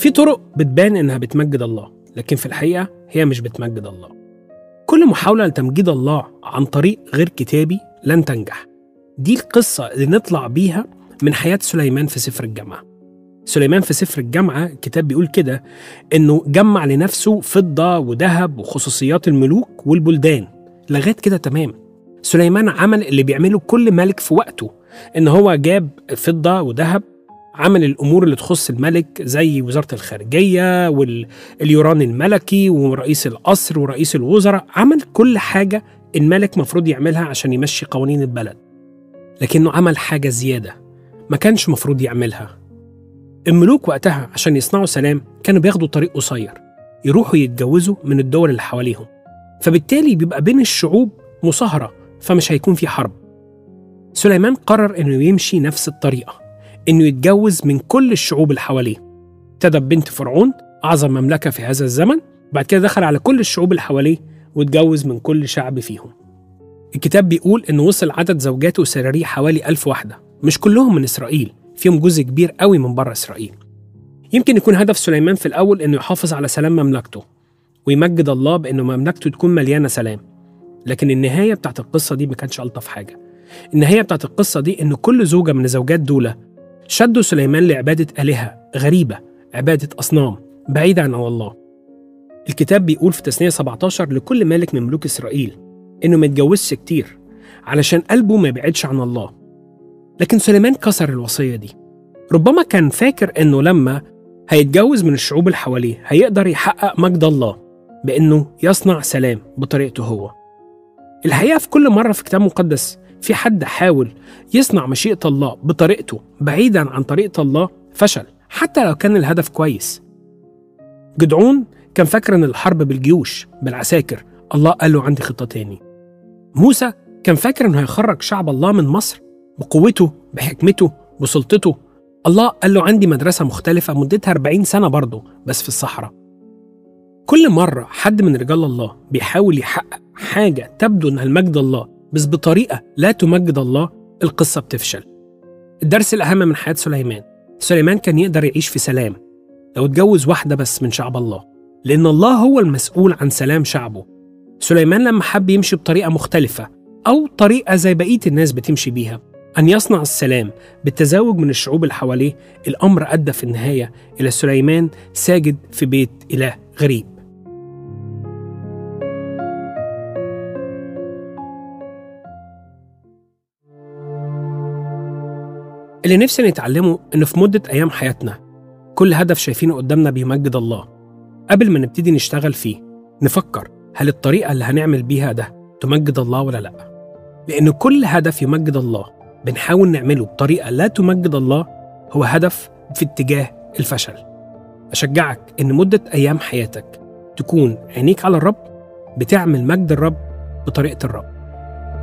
في طرق بتبان إنها بتمجد الله لكن في الحقيقة هي مش بتمجد الله كل محاولة لتمجيد الله عن طريق غير كتابي لن تنجح دي القصة اللي نطلع بيها من حياة سليمان في سفر الجامعة سليمان في سفر الجامعة الكتاب بيقول كده إنه جمع لنفسه فضة وذهب وخصوصيات الملوك والبلدان لغاية كده تمام سليمان عمل اللي بيعمله كل ملك في وقته إن هو جاب فضة وذهب عمل الأمور اللي تخص الملك زي وزارة الخارجية واليوران الملكي ورئيس القصر ورئيس الوزراء عمل كل حاجة الملك مفروض يعملها عشان يمشي قوانين البلد لكنه عمل حاجة زيادة ما كانش مفروض يعملها الملوك وقتها عشان يصنعوا سلام كانوا بياخدوا طريق قصير يروحوا يتجوزوا من الدول اللي حواليهم فبالتالي بيبقى بين الشعوب مصاهرة فمش هيكون في حرب سليمان قرر انه يمشي نفس الطريقة انه يتجوز من كل الشعوب اللي حواليه ابتدى ببنت فرعون اعظم مملكة في هذا الزمن بعد كده دخل على كل الشعوب اللي حواليه واتجوز من كل شعب فيهم الكتاب بيقول انه وصل عدد زوجاته وسراريه حوالي ألف واحدة مش كلهم من إسرائيل فيهم جزء كبير قوي من بره إسرائيل يمكن يكون هدف سليمان في الأول إنه يحافظ على سلام مملكته ويمجد الله بإنه مملكته تكون مليانة سلام لكن النهاية بتاعت القصة دي ما كانش ألطف حاجة النهاية بتاعت القصة دي إن كل زوجة من الزوجات دول شدوا سليمان لعبادة آلهة غريبة عبادة أصنام بعيدة عن الله الكتاب بيقول في تثنية 17 لكل ملك من ملوك إسرائيل إنه ما يتجوزش كتير علشان قلبه ما يبعدش عن الله لكن سليمان كسر الوصية دي ربما كان فاكر إنه لما هيتجوز من الشعوب اللي حواليه هيقدر يحقق مجد الله بإنه يصنع سلام بطريقته هو الحقيقة في كل مرة في كتاب مقدس في حد حاول يصنع مشيئة الله بطريقته بعيدا عن طريقة الله فشل حتى لو كان الهدف كويس جدعون كان فاكر ان الحرب بالجيوش بالعساكر الله قال له عندي خطة تاني موسى كان فاكر انه هيخرج شعب الله من مصر بقوته بحكمته بسلطته الله قال له عندي مدرسة مختلفة مدتها 40 سنة برضه بس في الصحراء كل مرة حد من رجال الله بيحاول يحقق حاجة تبدو انها المجد الله بس بطريقة لا تمجد الله القصة بتفشل الدرس الأهم من حياة سليمان سليمان كان يقدر يعيش في سلام لو اتجوز واحدة بس من شعب الله لأن الله هو المسؤول عن سلام شعبه سليمان لما حب يمشي بطريقة مختلفة أو طريقة زي بقية الناس بتمشي بيها أن يصنع السلام بالتزاوج من الشعوب اللي حواليه الأمر أدى في النهاية إلى سليمان ساجد في بيت إله غريب اللي نفسي نتعلمه إنه في مدة أيام حياتنا كل هدف شايفينه قدامنا بيمجد الله قبل ما نبتدي نشتغل فيه نفكر هل الطريقة اللي هنعمل بيها ده تمجد الله ولا لأ لأن كل هدف يمجد الله بنحاول نعمله بطريقة لا تمجد الله هو هدف في اتجاه الفشل أشجعك إن مدة أيام حياتك تكون عينيك على الرب بتعمل مجد الرب بطريقة الرب